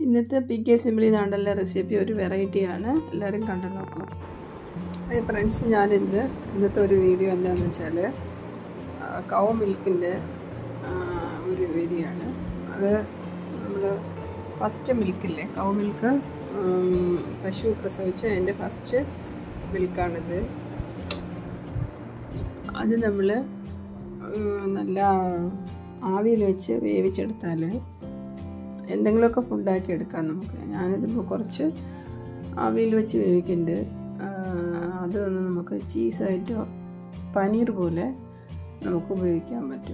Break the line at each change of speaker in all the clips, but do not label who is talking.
ഇന്നത്തെ P K simply നാടല്ല recipe ഒരു വെറൈറ്റിയാണ് എല്ലാവരും കണ്ടു നോക്കും ഹായ് ഫ്രണ്ട്സ് ഞാനിന്ന് ഇന്നത്തെ ഒരു വീഡിയോ എന്താണെന്ന് വെച്ചാൽ കൗ മിൽക്കിൻ്റെ ഒരു വീഡിയോ ആണ് അത് നമ്മൾ ഫസ്റ്റ് മിൽക്കില്ലേ കൗ മിൽക്ക് പശു പ്രസവിച്ച് അതിൻ്റെ ഫസ്റ്റ് മിൽക്കാണിത് അത് നമ്മൾ നല്ല ആവിയിൽ വെച്ച് വേവിച്ചെടുത്താൽ എന്തെങ്കിലുമൊക്കെ ഫുഡാക്കി എടുക്കാം നമുക്ക് ഞാനിതിപ്പോൾ കുറച്ച് ആവിയിൽ വെച്ച് വേവിക്കുന്നുണ്ട് അത് ഒന്ന് നമുക്ക് ചീസായിട്ടോ പനീർ പോലെ നമുക്ക് ഉപയോഗിക്കാൻ പറ്റും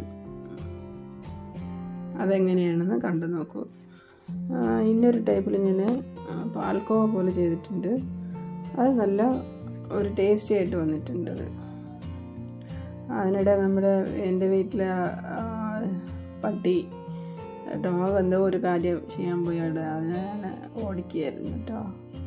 അതെങ്ങനെയാണെന്ന് കണ്ടു നോക്കൂ ഇന്നൊരു ടൈപ്പിൽ ഞാൻ പാൽക്കോവ പോലെ ചെയ്തിട്ടുണ്ട് അത് നല്ല ഒരു ടേസ്റ്റി ആയിട്ട് വന്നിട്ടുണ്ട് അത് അതിനിടെ നമ്മുടെ എൻ്റെ വീട്ടിലെ പട്ടി ഡോഗ് എന്തോ ഒരു കാര്യം ചെയ്യാൻ പോയാണ്ട് അതിനാണ് ഓടിക്കുകയായിരുന്നു കേട്ടോ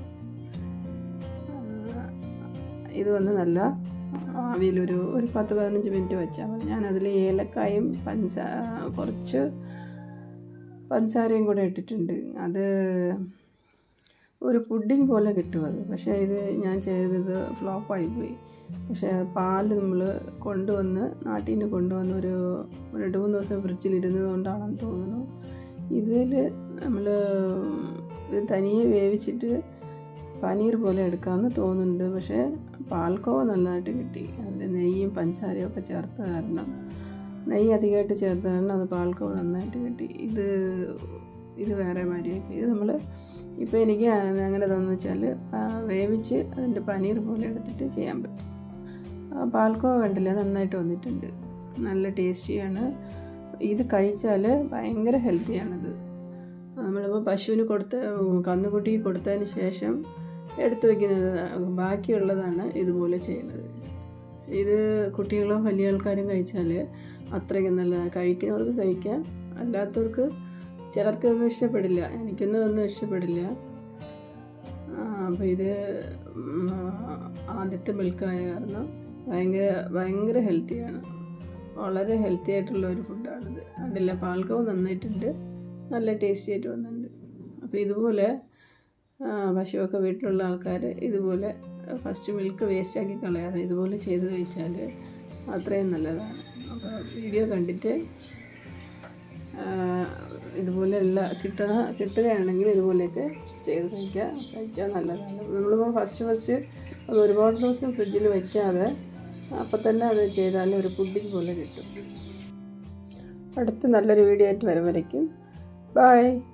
ഇത് വന്ന് നല്ല ആവിയിലൊരു ഒരു പത്ത് പതിനഞ്ച് മിനിറ്റ് വെച്ചാൽ മതി ഞാനതിൽ ഏലക്കായും പഞ്ചസാ കുറച്ച് പഞ്ചസാരയും കൂടെ ഇട്ടിട്ടുണ്ട് അത് ഒരു പുഡിങ് പോലെ കിട്ടും അത് പക്ഷേ ഇത് ഞാൻ ചെയ്തത് ഫ്ലോപ്പായി പോയി പക്ഷേ പാല് നമ്മൾ കൊണ്ടുവന്ന് നാട്ടിൽ നിന്ന് കൊണ്ടുവന്ന് ഒരു രണ്ട് മൂന്ന് ദിവസം ഫ്രിഡ്ജിൽ ഇരുന്നത് കൊണ്ടാണെന്ന് തോന്നുന്നു ഇതിൽ നമ്മൾ ഇത് തനിയെ വേവിച്ചിട്ട് പനീർ പോലെ എടുക്കാമെന്ന് തോന്നുന്നുണ്ട് പക്ഷേ പാൽക്കോവ നല്ലതായിട്ട് കിട്ടി അതിൽ നെയ്യും പഞ്ചസാരയും ഒക്കെ ചേർത്ത കാരണം നെയ്യ് അധികമായിട്ട് ചേർത്ത കാരണം അത് പാൽക്കോവ നന്നായിട്ട് കിട്ടി ഇത് ഇത് വേറെ മാതിരിയാക്കി ഇത് നമ്മൾ ഇപ്പോൾ എനിക്ക് അങ്ങനെ തോന്നുന്നു വെച്ചാൽ വേവിച്ച് അതിൻ്റെ പനീർ പോലെ എടുത്തിട്ട് ചെയ്യാൻ പറ്റും പാൽക്കോവ കണ്ടില്ല നന്നായിട്ട് വന്നിട്ടുണ്ട് നല്ല ടേസ്റ്റിയാണ് ഇത് കഴിച്ചാൽ ഭയങ്കര ഹെൽത്തിയാണിത് നമ്മളിപ്പോൾ പശുവിന് കൊടുത്ത കന്നുകുട്ടിക്ക് കൊടുത്തതിന് ശേഷം എടുത്തു വയ്ക്കുന്നത് ബാക്കിയുള്ളതാണ് ഇതുപോലെ ചെയ്യുന്നത് ഇത് കുട്ടികളോ വലിയ ആൾക്കാരും കഴിച്ചാൽ അത്രയ്ക്ക് നല്ലതാണ് കഴിക്കുന്നവർക്ക് കഴിക്കാം അല്ലാത്തവർക്ക് ചിലർക്ക് ഇതൊന്നും ഇഷ്ടപ്പെടില്ല എനിക്കൊന്നും ഒന്നും ഇഷ്ടപ്പെടില്ല അപ്പോൾ ഇത് ആദ്യത്തെ മിൽക്കായ കാരണം ഭയങ്കര ഭയങ്കര ഹെൽത്തിയാണ് വളരെ ഹെൽത്തി ആയിട്ടുള്ള ഒരു ഫുഡാണിത് കണ്ടില്ല പാൽക്കവും നന്നായിട്ടുണ്ട് നല്ല ടേസ്റ്റി ആയിട്ട് വന്നിട്ടുണ്ട് അപ്പോൾ ഇതുപോലെ പശുവൊക്കെ വീട്ടിലുള്ള ആൾക്കാർ ഇതുപോലെ ഫസ്റ്റ് മിൽക്ക് വേസ്റ്റാക്കി കളയാതെ ഇതുപോലെ ചെയ്ത് കഴിച്ചാൽ അത്രയും നല്ലതാണ് അപ്പോൾ വീഡിയോ കണ്ടിട്ട് ഇതുപോലെയുള്ള കിട്ടുന്ന കിട്ടുകയാണെങ്കിൽ ഇതുപോലെയൊക്കെ ചെയ്ത് കഴിക്കുക കഴിച്ചാൽ നല്ലതാണ് നമ്മളിപ്പോൾ ഫസ്റ്റ് ഫസ്റ്റ് അത് ഒരുപാട് ദിവസം ഫ്രിഡ്ജിൽ വയ്ക്കാതെ അപ്പം തന്നെ അത് ചെയ്താൽ ഒരു പുഡിങ് പോലെ കിട്ടും അടുത്ത നല്ലൊരു വീഡിയോ ആയിട്ട് വരും വരയ്ക്കും ബൈ